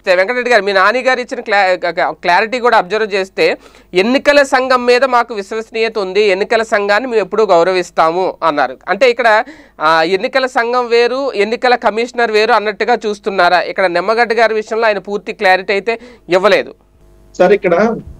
చేస్తే వెంకటరెడ్డి గారు మీ నాని గారు ఇచ్చిన క్లా క్లారిటీ కూడా అబ్జర్వ్ చేస్తే ఎన్నికల సంఘం మీద మాకు విశ్వసనీయత ఉంది ఎన్నికల సంఘాన్ని మేము ఎప్పుడూ గౌరవిస్తాము అన్నారు అంటే ఇక్కడ ఆ, ఎన్నికల సంఘం వేరు ఎన్నికల కమిషనర్ వేరు అన్నట్టుగా చూస్తున్నారా ఇక్కడ నిమ్మగడ్డ గారి విషయంలో ఆయన పూర్తి క్లారిటీ అయితే ఇవ్వలేదు సార్ ఇక్కడ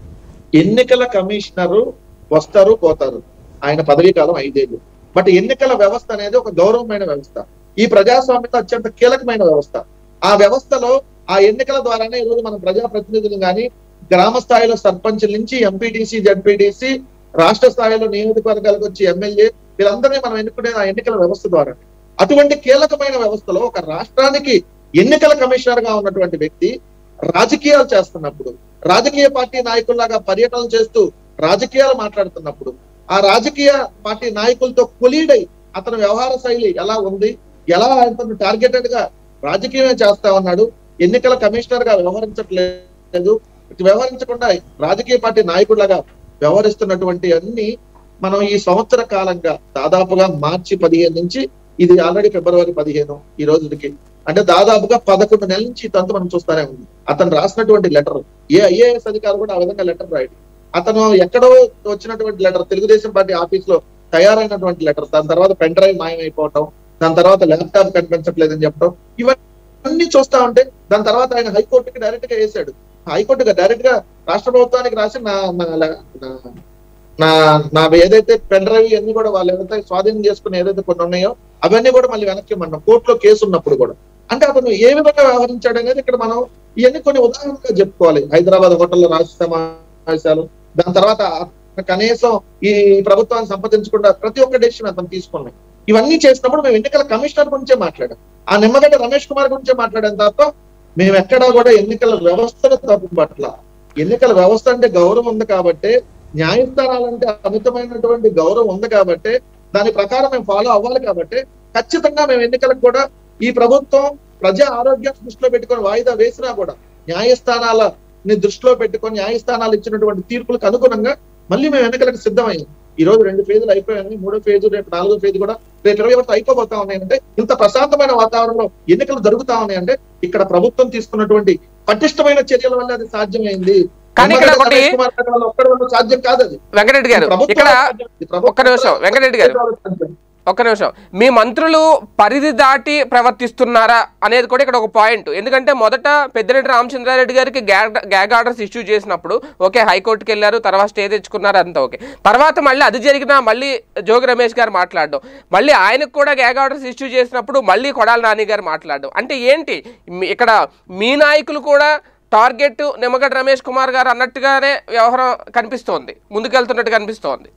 ఎన్నికల కమిషనరు వస్తారు పోతారు ఆయన పదవీ కాలం ఐదేళ్ళు బట్ ఎన్నికల వ్యవస్థ అనేది ఒక గౌరవమైన వ్యవస్థ ఈ ప్రజాస్వామ్యంలో అత్యంత కీలకమైన వ్యవస్థ ఆ వ్యవస్థలో ఆ ఎన్నికల ద్వారానే ఈరోజు మన ప్రజాప్రతినిధులు కానీ గ్రామ స్థాయిలో సర్పంచ్ నుంచి ఎంపీటీసీ జడ్పీటీసీ రాష్ట్ర స్థాయిలో నియోజకవర్గాలకు వచ్చి ఎమ్మెల్యే వీళ్ళందరినీ మనం ఎన్నుకునేది ఆ ఎన్నికల వ్యవస్థ ద్వారా అటువంటి కీలకమైన వ్యవస్థలో ఒక రాష్ట్రానికి ఎన్నికల కమిషనర్ గా ఉన్నటువంటి వ్యక్తి రాజకీయాలు చేస్తున్నప్పుడు రాజకీయ పార్టీ నాయకుల్లాగా పర్యటనలు చేస్తూ రాజకీయాలు మాట్లాడుతున్నప్పుడు ఆ రాజకీయ పార్టీ నాయకులతో కొలీడై అతని వ్యవహార శైలి ఎలా ఉంది ఎలా అతను టార్గెటెడ్ గా రాజకీయమే చేస్తా ఉన్నాడు ఎన్నికల కమిషనర్ గా వ్యవహరించట్లేదు వ్యవహరించకుండా రాజకీయ పార్టీ నాయకుడిలాగా వ్యవహరిస్తున్నటువంటి అన్ని మనం ఈ సంవత్సర కాలంగా దాదాపుగా మార్చి పదిహేను నుంచి ఇది ఆల్రెడీ ఫిబ్రవరి పదిహేను ఈ రోజుకి అంటే దాదాపుగా పదకొండు నెలల నుంచి ఇదంతా మనం చూస్తానే ఉంది అతను రాసినటువంటి లెటర్ ఏ ఐఏఎస్ అధికారి కూడా ఆ విధంగా లెటర్ రాయడు అతను ఎక్కడో వచ్చినటువంటి లెటర్ తెలుగుదేశం పార్టీ ఆఫీస్ లో తయారైనటువంటి లెటర్ దాని తర్వాత పెన్ డ్రైవ్ మాయమైపోవటం దాని తర్వాత ల్యాప్టాప్ కనిపించట్లేదని చెప్పడం ఇవన్నీ చూస్తా ఉంటే దాని తర్వాత ఆయన హైకోర్టుకి డైరెక్ట్ గా వేసాడు హైకోర్టుగా డైరెక్ట్ గా రాష్ట్ర ప్రభుత్వానికి రాసి నా నా నా- నా నా ఏదైతే పెన్ డ్రైవ్ ఇవన్నీ కూడా వాళ్ళు ఏదైతే స్వాధీనం చేసుకుని ఏదైతే కొన్ని ఉన్నాయో అవన్నీ కూడా మళ్ళీ వెనక్కి ఇవ్వమన్నాం కోర్టులో కేసు ఉన్నప్పుడు కూడా అంటే అతను ఏ విధంగా వ్యవహరించాడు అనేది ఇక్కడ మనం ఇవన్నీ కొన్ని ఉదాహరణలుగా చెప్పుకోవాలి హైదరాబాద్ హోటల్లో రాష్ట్ర సమావేశాలు దాని తర్వాత అతను కనీసం ఈ ప్రభుత్వాన్ని సంప్రదించకుండా ప్రతి ఒక్క డెసిషన్ అతను తీసుకున్నాం ఇవన్నీ చేసినప్పుడు మేము ఎన్నికల కమిషనర్ గురించే మాట్లాడాం ఆ నిమ్మగడ్డ రమేష్ కుమార్ గురించే మాట్లాడాం తప్ప మేము ఎక్కడా కూడా ఎన్నికల వ్యవస్థను తప్పు పట్ల ఎన్నికల వ్యవస్థ అంటే గౌరవం ఉంది కాబట్టి న్యాయస్థానాలంటే అమితమైనటువంటి గౌరవం ఉంది కాబట్టి దాని ప్రకారం మేము ఫాలో అవ్వాలి కాబట్టి ఖచ్చితంగా మేము ఎన్నికలకు కూడా ఈ ప్రభుత్వం ప్రజా ఆరోగ్యం దృష్టిలో పెట్టుకొని వాయిదా వేసినా కూడా న్యాయస్థానాలని దృష్టిలో పెట్టుకొని న్యాయస్థానాలు ఇచ్చినటువంటి తీర్పులకు అనుగుణంగా మళ్ళీ మేము ఎన్నికలకు సిద్ధమయ్యాం ఈ రోజు రెండు ఫేజులు అయిపోయాయి మూడో ఫేజు రేపు నాలుగో ఫేజ్ కూడా రేపు ఇరవై ఒకటి అయిపోబోతా ఉన్నాయంటే ఇంత ప్రశాంతమైన వాతావరణంలో ఎన్నికలు జరుగుతా ఉన్నాయంటే ఇక్కడ ప్రభుత్వం తీసుకున్నటువంటి పటిష్టమైన చర్యల వల్ల అది సాధ్యమైంది కానీ ఇక్కడ నిమ్మగడ్డ ఒకటి- రమేష్ కుమార్ గారి వల్ల ఒక్కడి వల్ల సాధ్యం కాదు అది వెంకటరెడ్డి గారు ప్రభుత్వం ఇక్కడ సాధ్యం. ఇది ప్రభుత్వం ఒక్క నిమిషం వెంకటరెడ్డి గారు సాధ్యం. ఒక్క నిమిషం మీ మంత్రులు పరిధి దాటి ప్రవర్తిస్తున్నారా అనేది కూడా ఇక్కడ ఒక పాయింట్ ఎందుకంటే మొదట పెద్దిరెడ్డి రామచంద్రారెడ్డి గారికి గ్యాగ్ గ్యాగ్ ఆర్డర్స్ ఇష్యూ చేసినప్పుడు ఓకే హైకోర్టుకి వెళ్ళారు తర్వాత స్టే తెచ్చుకున్నారు అంతా ఓకే తర్వాత మళ్ళీ అది జరిగినా మళ్ళీ జోగి రమేష్ గారు మాట్లాడడం మళ్ళీ ఆయనకు కూడా గ్యాగ్ ఆర్డర్స్ ఇష్యూ చేసినప్పుడు మళ్ళీ కొడాల నాని గారు మాట్లాడడం అంటే ఏంటి మీ- ఇక్కడ మీ నాయకులు కూడా టార్గెట్ నిమ్మగడ్డ రమేష్ కుమార్ గారు అన్నట్టుగానే వ్యవహారం కనిపిస్తోంది ముందుకెళ్తున్నట్టు కనిపిస్తోంది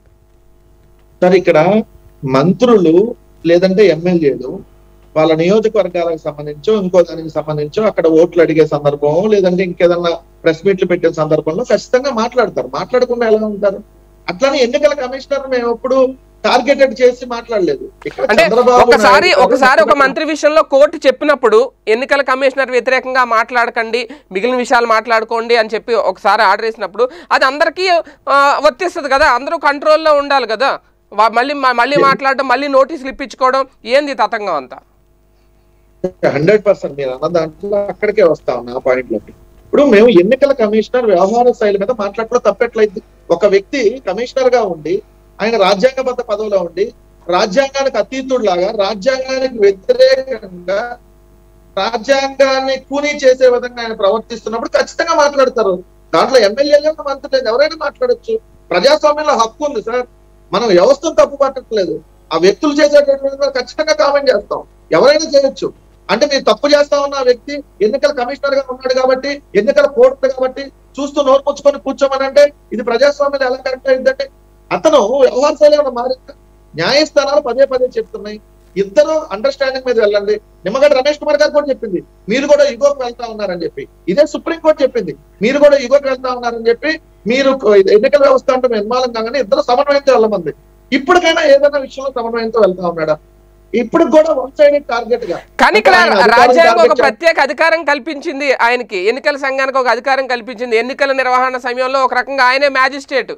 సార్ ఇక్కడ మంత్రులు లేదంటే ఎమ్మెల్యేలు వాళ్ళ నియోజకవర్గాలకు సంబంధించో ఇంకో దానికి సంబంధించో అక్కడ ఓట్లు అడిగే సందర్భం లేదంటే ఇంకేదన్నా ప్రెస్ మీట్లు పెట్టే సందర్భంలో ఖచ్చితంగా మాట్లాడతారు మాట్లాడకుండా ఎలా ఉంటారు అట్లానే ఎన్నికల కమిషనర్ మేము ఎప్పుడు టార్గెటెడ్ చేసి మాట్లాడలేదు ఇక్కడ అంటే చంద్రబాబు ఒకసారి నాయుడు గారు ఒకసారి ఒక మంత్రి విషయంలో కోర్టు చెప్పినప్పుడు ఎన్నికల కమిషనర్ వ్యతిరేకంగా మాట్లాడకండి మిగిలిన విషయాలు మాట్లాడుకోండి అని చెప్పి ఒకసారి ఆర్డర్ వేసినప్పుడు అది అందరికీ ఆ, వర్తిస్తుంది కదా అందరూ కంట్రోల్లో ఉండాలి కదా వా- మళ్ళీ మళ్ళీ మాట్లాడడం మళ్ళీ నోటీసులు ఇప్పించుకోవడం ఏంది ఈ తతంగం అంతా హండ్రెడ్ పర్సెంట్ మీరు అన్న దాంట్లో అక్కడికే వస్తా ఉన్నా ఆ పాయింట్ లోకి ఇప్పుడు మేము ఎన్నికల కమిషనర్ వ్యవహార శైలి మీద మాట్లాడడం తప్పట్లయితే ఒక వ్యక్తి కమిషనర్ గా ఉండి ఆయన రాజ్యాంగబద్ధ పదవిలో ఉండి రాజ్యాంగానికి అతీతుడిలాగా రాజ్యాంగానికి వ్యతిరేకంగా రాజ్యాంగాన్ని కూనీ చేసే విధంగా ఆయన ప్రవర్తిస్తున్నప్పుడు ఖచ్చితంగా మాట్లాడతారు దాంట్లో ఎమ్మెల్యేలు మంత్రులు లేదు ఎవరైనా మాట్లాడొచ్చు ప్రజాస్వామ్యంలో హక్కు ఉంది సార్ మనం వ్యవస్థను తప్పు పట్టట్లేదు ఆ వ్యక్తులు చేసేటటువంటి ఖచ్చితంగా కామెంట్ చేస్తాం ఎవరైనా చేయొచ్చు అంటే మీరు తప్పు చేస్తా ఉన్న ఆ వ్యక్తి ఎన్నికల కమిషనర్ గా ఉన్నాడు కాబట్టి ఎన్నికల కోర్టు కాబట్టి చూస్తూ నోరు పుచ్చుకొని కూర్చోమని అంటే ఇది ప్రజాస్వామ్యం ఎలా కరెక్ట్ అయిందంటే అతను వ్యవహార శైలి ఏమైనా మారిందా న్యాయస్థానాలు పదే పదే చెప్తున్నాయి ఇద్దరు అండర్స్టాండింగ్ మీద వెళ్ళండి నిమ్మగడ్డ రమేష్ కుమార్ గారు కూడా చెప్పింది మీరు కూడా ఇగోకి వెళ్తా ఉన్నారని చెప్పి ఇదే సుప్రీం కోర్టు చెప్పింది మీరు కూడా ఇగోకి వెళ్తా ఉన్నారని చెప్పి మీరు ఎన్నికల వ్యవస్థ అంటే నిర్మాణం కాగానే ఇద్దరు సమన్వయంతో వెళ్ళమంది ఇప్పటికైనా ఏదైనా విషయంలో సమన్వయంతో వెళ్తా ఉన్నాడా ఇప్పుడు కూడా వన్ సైడెడ్ టార్గెట్ గా కానీ ఇక్కడ ఆయన అధికారం రాజ్యాంగం ఒక target ప్రత్యేక అధికారం కల్పించింది ఆయనకి ఎన్నికల సంఘానికి ఒక అధికారం కల్పించింది ఎన్నికల నిర్వహణ సమయంలో ఒక రకంగా ఆయనే మ్యాజిస్ట్రేట్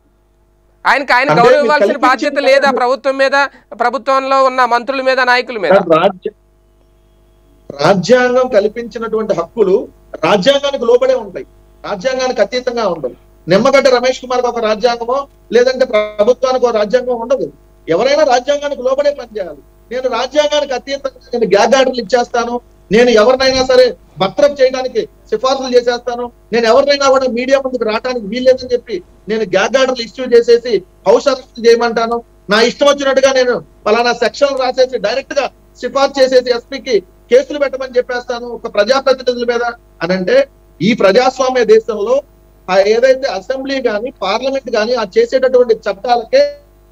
ఆయనకి ఆయన అంటే గౌరవం మీరు ఇవ్వాల్సిన కల్పించింది బాధ్యత లేదా ప్రభుత్వం మీద ప్రభుత్వంలో ఉన్న మంత్రుల మీద నాయకుల మీద రాజ్య రాజ్యాంగం కల్పించినటువంటి హక్కులు రాజ్యాంగానికి లోబడే ఉంటాయి రాజ్యాంగానికి అతీతంగా ఉండవు నిమ్మగడ్డ రమేష్ కుమార్ ఒక రాజ్యాంగమో లేదంటే ప్రభుత్వానికి ఒక రాజ్యాంగం ఉండదు ఎవరైనా రాజ్యాంగానికి లోబడే పనిచేయాలి నేను రాజ్యాంగానికి అతీతంగా నేను గ్యాగ్ ఆర్డర్లు ఇచ్చేస్తాను నేను ఎవరినైనా సరే భర్తరఫ్ చేయడానికి సిఫార్సులు చేసేస్తాను నేను ఎవరినైనా కూడా మీడియా ముందుకు రావడానికి వీల్లేదని చెప్పి నేను గ్యాగ్ ఆర్డర్లు ఇష్యూ చేసేసి హౌస్ అరెస్ట్ చేయమంటాను నా ఇష్టం వచ్చినట్టుగా నేను పలానా సెక్షన్ రాసేసి డైరెక్ట్ గా సిఫార్సు చేసేసి ఎస్పీకి కేసులు పెట్టమని చెప్పేస్తాను ఒక ప్రజాప్రతినిధుల మీద అని అంటే ఈ ప్రజాస్వామ్య దేశంలో ఆ ఏదైతే అసెంబ్లీ గాని పార్లమెంట్ గాని ఆ చేసేటటువంటి చట్టాలకే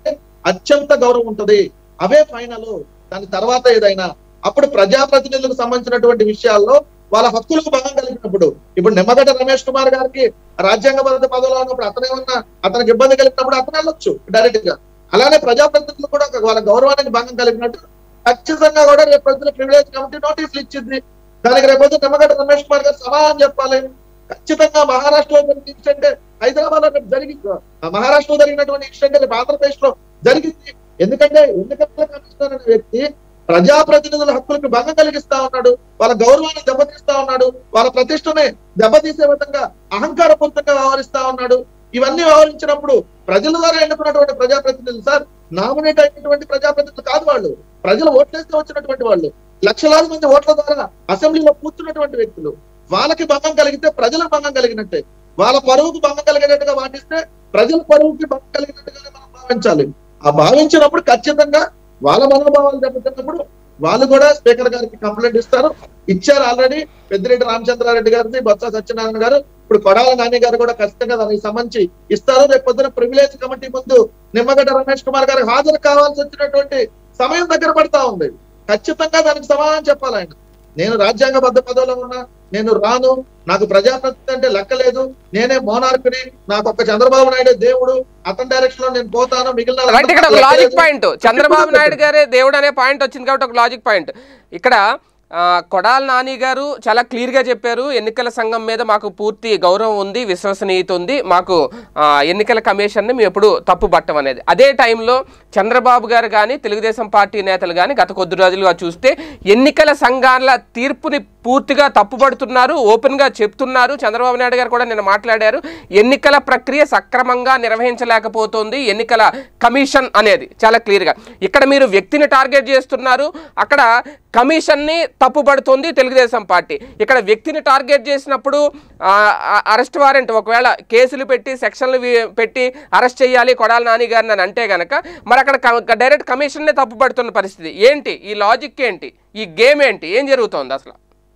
అత్యంత గౌరవం ఉంటది అవే ఫైనల్ దాని తర్వాత ఏదైనా అప్పుడు ప్రజాప్రతినిధులకు సంబంధించినటువంటి విషయాల్లో వాళ్ళ హక్కులకు భంగం కలిగినప్పుడు ఇప్పుడు నిమ్మగడ్డ రమేష్ కుమార్ గారికి రాజ్యాంగబద్ధ పదవిలో ఉన్నప్పుడు అతనే ఉన్న అతనికి ఇబ్బంది కలిగినప్పుడు అతను వెళ్ళొచ్చు డైరెక్ట్ గా అలానే ప్రజాప్రతినిధులు కూడా ఒక వాళ్ళ గౌరవానికి భంగం కలిగినట్టు ఖచ్చితంగా కూడా రేపు ప్రజల ప్రివిలేజ్ కమిటీ నోటీసులు ఇచ్చింది దానికి రేపు నిమ్మగడ్డ రమేష్ కుమార్ గారు సమాధానం చెప్పాలి ఖచ్చితంగా మహారాష్ట్రలో జరిగిన ఇన్సిడెంట్ హైదరాబాద్ లో రేపు జరిగింది ఆ మహారాష్ట్రలో జరిగినటువంటి ఇన్సిడెంట్ రేపు ఆంధ్రప్రదేశ్ లో జరిగింది ఎందుకంటే ఎన్నికల కమిషనర్ అనే వ్యక్తి ప్రజాప్రతినిధుల హక్కులకు భంగం కలిగిస్తా ఉన్నాడు వాళ్ళ గౌరవాన్ని దెబ్బతీస్తా ఉన్నాడు వాళ్ళ ప్రతిష్టని దెబ్బతీసే విధంగా అహంకారపూరితంగా వ్యవహరిస్తా ఉన్నాడు ఇవన్నీ వ్యవహరించినప్పుడు ప్రజల ద్వారా ఎన్నుకున్నటువంటి ప్రజాప్రతినిధులు సార్ నామినేట్ అయినటువంటి ప్రజాప్రతినిధులు కాదు వాళ్ళు ప్రజలు ఓట్లేస్తే వచ్చినటువంటి వాళ్ళు లక్షలాది మంది ఓట్ల ద్వారా అసెంబ్లీలో కూర్చున్నటువంటి వ్యక్తులు వాళ్ళకి భంగం కలిగితే ప్రజలకు భంగం కలిగినట్టే వాళ్ళ పరువుకు భంగం కలిగినట్టుగా వాటిస్తే ప్రజల పరువుకి భంగం కలిగినట్టుగానే మనం భావించాలి ఆ భావించినప్పుడు ఖచ్చితంగా వాళ్ళ మనోభావాలు దెబ్బతిన్నప్పుడు వాళ్ళు కూడా స్పీకర్ గారికి కంప్లైంట్ ఇస్తారు ఇచ్చారు ఆల్రెడీ పెద్దిరెడ్డి రామచంద్రారెడ్డి గారిని బొత్స సత్యనారాయణ గారు ఇప్పుడు కొడాల నాని గారు కూడా ఖచ్చితంగా దానికి సంబంధించి ఇస్తారు రేపు పొద్దున ప్రివిలేజ్ కమిటీ ముందు నిమ్మగడ్డ రమేష్ కుమార్ గారు హాజరు కావాల్సి వచ్చినటువంటి సమయం దగ్గర పడతా ఉంది ఖచ్చితంగా దానికి సమాధానం చెప్పాలి ఆయన నేను రాజ్యాంగబద్ధ పదవిలో ఉన్నా నేను రాను నాకు ప్రజాప్రతినిధి అంటే లెక్కలేదు నేనే మోనార్కుని నాకు ఒక చంద్రబాబు నాయుడు దేవుడు అతని డైరెక్షన్ లో నేను పోతాను మిగిలిన రైట్ ఇక్కడ ఒక వాళ్ళంతా లాజిక్ లెక్కలేదు. పాయింట్ చంద్రబాబు నాయుడు గారే దేవుడు అనే పాయింట్ వచ్చింది కాబట్టి ఒక లాజిక్ పాయింట్ ఇక్కడ ఆ, కొడాల నాని గారు చాలా క్లియర్గా చెప్పారు ఎన్నికల సంఘం మీద మాకు పూర్తి గౌరవం ఉంది విశ్వసనీయత ఉంది మాకు ఆ, ఎన్నికల కమిషన్ని మేము ఎప్పుడు తప్పు పట్టం అనేది అదే టైంలో చంద్రబాబు గారు కానీ తెలుగుదేశం పార్టీ నేతలు కానీ గత కొద్ది రోజులుగా చూస్తే ఎన్నికల సంఘాల తీర్పుని పూర్తిగా తప్పుపడుతున్నారు ఓపెన్గా చెప్తున్నారు చంద్రబాబు నాయుడు గారు కూడా నిన్న మాట్లాడారు ఎన్నికల ప్రక్రియ సక్రమంగా నిర్వహించలేకపోతుంది ఎన్నికల కమిషన్ అనేది చాలా క్లియర్గా ఇక్కడ మీరు వ్యక్తిని టార్గెట్ చేస్తున్నారు అక్కడ కమిషన్ని తప్పుపడుతుంది తెలుగుదేశం పార్టీ ఇక్కడ వ్యక్తిని టార్గెట్ చేసినప్పుడు ఆ, ఆ, అరెస్ట్ వారెంట్ ఒకవేళ కేసులు పెట్టి సెక్షన్లు వి- పెట్టి అరెస్ట్ చేయాలి కొడాలి నాని గారిని అని అంటే గనక మరి అక్కడ క- డైరెక్ట్ కమిషన్నే తప్పుపడుతున్న పరిస్థితి ఏంటి ఈ లాజిక్ ఏంటి ఈ గేమ్ ఏంటి ఏం జరుగుతోంది అసలు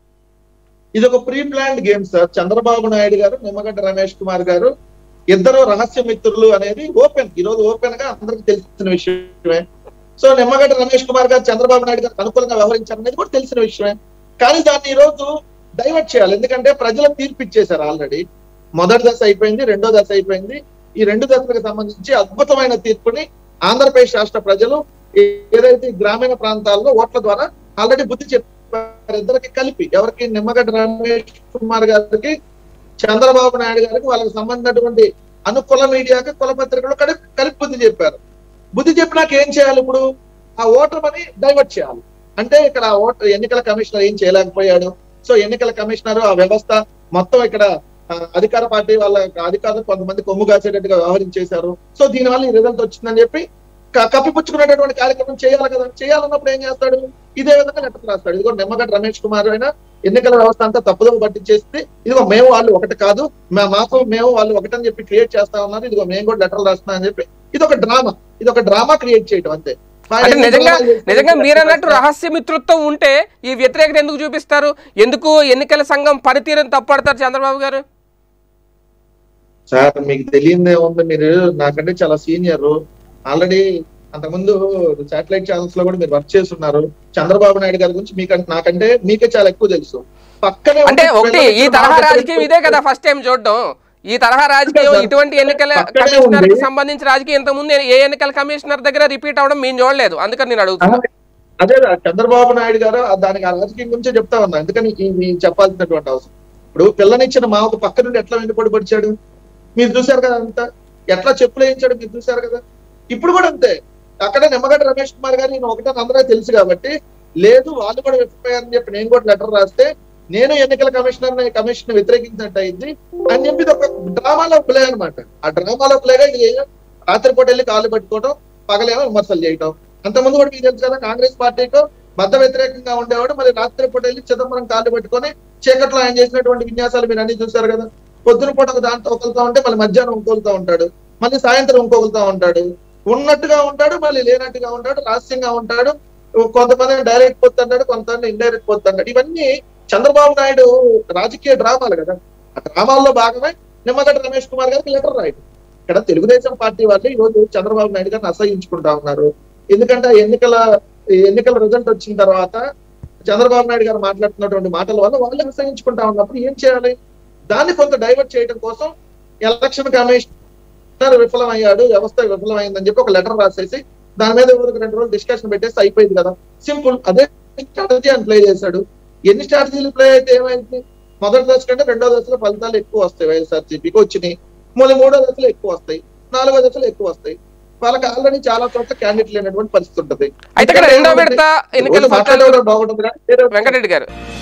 ఇది ఒక pre planned game sir Chandrababu Naidu garu Nimmagadda Ramesh Kumar గారు ఇద్దరు రహస్య మిత్రులు అనేది ఓపెన్ ఈ రోజు ఓపెన్ గా అందరికి తెలిసిన విషయమే సో నిమ్మగడ్డ రమేష్ కుమార్ గారు చంద్రబాబు నాయుడు గారు అనుకూలంగా వ్యవహరించారు అనేది కూడా తెలిసిన విషయమే కానీ దాన్ని ఈ రోజు డైవర్ట్ చేయాలి ఎందుకంటే ప్రజలకు తీర్పు ఇచ్చేశారు ఆల్రెడీ మొదటి దశ అయిపోయింది రెండో దశ అయిపోయింది ఈ రెండు దశలకు సంబంధించి అద్భుతమైన తీర్పుని ఆంధ్రప్రదేశ్ రాష్ట్ర ప్రజలు ఏ- ఏదైతే ఈ గ్రామీణ ప్రాంతాల్లో ఓట్ల ద్వారా ఆల్రెడీ బుద్ధి చెప్పారు ఇద్దరికి కలిపి ఎవరికి నిమ్మగడ్డ రమేష్ కుమార్ గారికి చంద్రబాబు నాయుడు గారికి వాళ్ళకి సంబంధించినటువంటి అనుకుల మీడియాకి కుల పత్రికలు కలిపి కలిపి బుద్ధి చెప్పారు బుద్ధి చెప్పినాక ఏం చేయాలి ఇప్పుడు ఆ ఓటర్ని డైవర్ట్ చేయాలి అంటే ఇక్కడ ఆ ఓటర్ ఎన్నికల కమిషనర్ ఏం చేయలేకపోయాడు సో ఎన్నికల కమిషనర్ ఆ వ్యవస్థ మొత్తం ఇక్కడ ఆ, అధికార పార్టీ వాళ్ళ అధికారులు కొంతమంది కొమ్ము కాసేటట్టుగా వ్యవహరించేశారు సో దీనివల్ల ఈ రిజల్ట్ వచ్చిందని చెప్పి క- కప్పిపుచ్చుకునేటటువంటి కార్యక్రమం చేయాలి కదా చేయాలన్నప్పుడు ఏం చేస్తాడు ఇదే విధంగా లెటర్ రాస్తాడు ఇదిగో నిమ్మగడ్డ రమేష్ కుమార్ అయినా ఎన్నికల వ్యవస్థ అంతా తప్పుదోవ పట్టించేస్తే ఇదిగో మేము వాళ్ళు ఒకటి కాదు మా మాకు మేము వాళ్ళు ఒకటని చెప్పి క్రియేట్ చేస్తా ఉన్నారు ఇదిగో మేము కూడా లెటర్లు రాస్తున్నాం అని చెప్పి ఇది ఒక డ్రామా ఇది ఒక డ్రామా క్రియేట్ చేయడం అంతే అంటే నిజంగా నిజంగా మీరు అన్నట్టు రహస్య మిత్రుత్వం ఉంటే ఈ వ్యతిరేకత ఎందుకు చూపిస్తారు ఎందుకు ఎన్నికల సంఘం పనితీరుని తప్పడతారు చంద్రబాబు గారు సార్ మీకు తెలియదే ఉంది మీరు నాకంటే చాలా సీనియర్ ఆల్రెడీ అంతకుముందు శాటిలైట్ ఛానల్స్ లో కూడా మీరు వర్క్ చేస్తున్నారు చంద్రబాబు నాయుడు గారి గురించి మీకంటే నాకంటే మీకే చాలా ఎక్కువ తెలుసు పక్కనే అంటే ఉండి ఒకటి ఈ పిల్లలకి తరహా బాగా రాజకీయం ఇదే కదా ఫస్ట్ టైం చూడడం ఈ తరహా రాజకీయం సార్. ఇటువంటి ఎన్నికల పక్కనే కమిషనర్ కి ఉంది. సంబంధించి రాజకీయం ఇంత ముందు ఏ ఎన్నికల కమిషనర్ దగ్గర రిపీట్ అవడం మేము చూడలేదు అందుకని నేను అడుగుతున్నా అదే రా, చంద్రబాబు నాయుడు గారు ఆ దానికి ఆ రాజకీయం గురించే చెప్తా ఉన్నా అందుకని ఈ- ఈ చెప్పాల్సినటువంటి అవసరం ఇప్పుడు పిల్లనిచ్చిన మా ఒక పక్క నుండి ఎట్లా వెంటబడి పడిచాడు మీరు చూశారు కదా అంతా ఎట్లా చెప్పులు వేయించాడు మీరు చూశారు కదా ఇప్పుడు కూడా అంతే అక్కడ నిమ్మగడ్డ రమేష్ కుమార్ గారు నేను ఒకటే అందరూ తెలుసు కాబట్టి లేదు వాళ్ళు కూడా విఫలమయ్యారని చెప్పి నేను కూడా లెటర్ రాస్తే నేను ఎన్నికల కమిషనర్ కమిషన్ వ్యతిరేకించినట్టు అయింది అని చెప్పి ఇది ఒక డ్రామాలో ప్లే అన్నమాట ఆ డ్రామాలో ప్లేగా ఇది ఏం- రాత్రిపూట వెళ్ళి కాళ్ళు పట్టుకోవడం పగలేమో విమర్శలు చేయటం అంతకుముందు కూడా మీకు తెలుసు కదా కాంగ్రెస్ పార్టీకి బద్ద వ్యతిరేకంగా ఉండేవాడు మరి రాత్రిపూట వెళ్ళి చిదంబరం కాళ్ళు పట్టుకొని చీకట్లో ఆయన చేసినటువంటి విన్యాసాలు మీరు అన్ని చూశారు కదా పొద్దున పూట ఒక దాంట్లో ఒకలుతా ఉంటే మళ్ళీ మధ్యాహ్నం ఇంకోలుతా ఉంటాడు మళ్ళీ సాయంత్రం ఇంకొకలుతా ఉంటాడు ఉన్నట్టుగా ఉంటాడు మళ్ళీ లేనట్టుగా ఉంటాడు రహస్యంగా ఉంటాడు కొంతమంది డైరెక్ట్ పోతుంటాడు కొంతమంది ఇండైరెక్ట్ పోతుంటాడు ఇవన్నీ చంద్రబాబు నాయుడు రాజకీయ డ్రామాలు కదా ఆ డ్రామాల్లో భాగమే నిమ్మగడ్డ రమేష్ కుమార్ గారికి లెటర్ రాయడు ఇక్కడ తెలుగుదేశం పార్టీ వాళ్ళు ఈ రోజు చంద్రబాబు నాయుడు గారిని అసహించుకుంటా ఉన్నారు ఎందుకంటే ఆ ఎన్నికల ఈ ఎన్నికల రిజల్ట్ వచ్చిన తర్వాత చంద్రబాబు నాయుడు గారు మాట్లాడుతున్నటువంటి మాటల వల్ల వాళ్ళు అసహించుకుంటా ఉన్నప్పుడు ఏం చేయాలి దాన్ని కొంత డైవర్ట్ చేయడం కోసం ఎలక్షన్ కమిషనర్ విఫలమయ్యాడు వ్యవస్థ విఫలమైందని చెప్పి ఒక లెటర్ రాసేసి దాని మీద ఎవరికి రెండు రోజులు డిస్కషన్ పెట్టేసి అయిపోయింది కదా సింపుల్ అదే స్ట్రాటజీ అని ప్లే చేశాడు ఎన్ని స్ట్రాటజీలు ప్లే అయితే ఏమైంది మొదటి దశ కంటే రెండో దశలో ఫలితాలు ఎక్కువ వస్తాయి వైఎస్ఆర్సీపీకి వచ్చినాయి మళ్ళీ మూడో దశలో ఎక్కువ వస్తాయి నాలుగో దశలో ఎక్కువ వస్తాయి వాళ్ళకి ఆల్రెడీ చాలా చోట్ల క్యాండిడేట్ లేనటువంటి పరిస్థితి ఉంటుంది అయితే ఇక్కడ రెండో విడత ఎన్నికల రోజు ఫలితాలు మాట్లాడేవాడు బాగుంటుంది కానీ వేరే వెంకటరెడ్డి గారు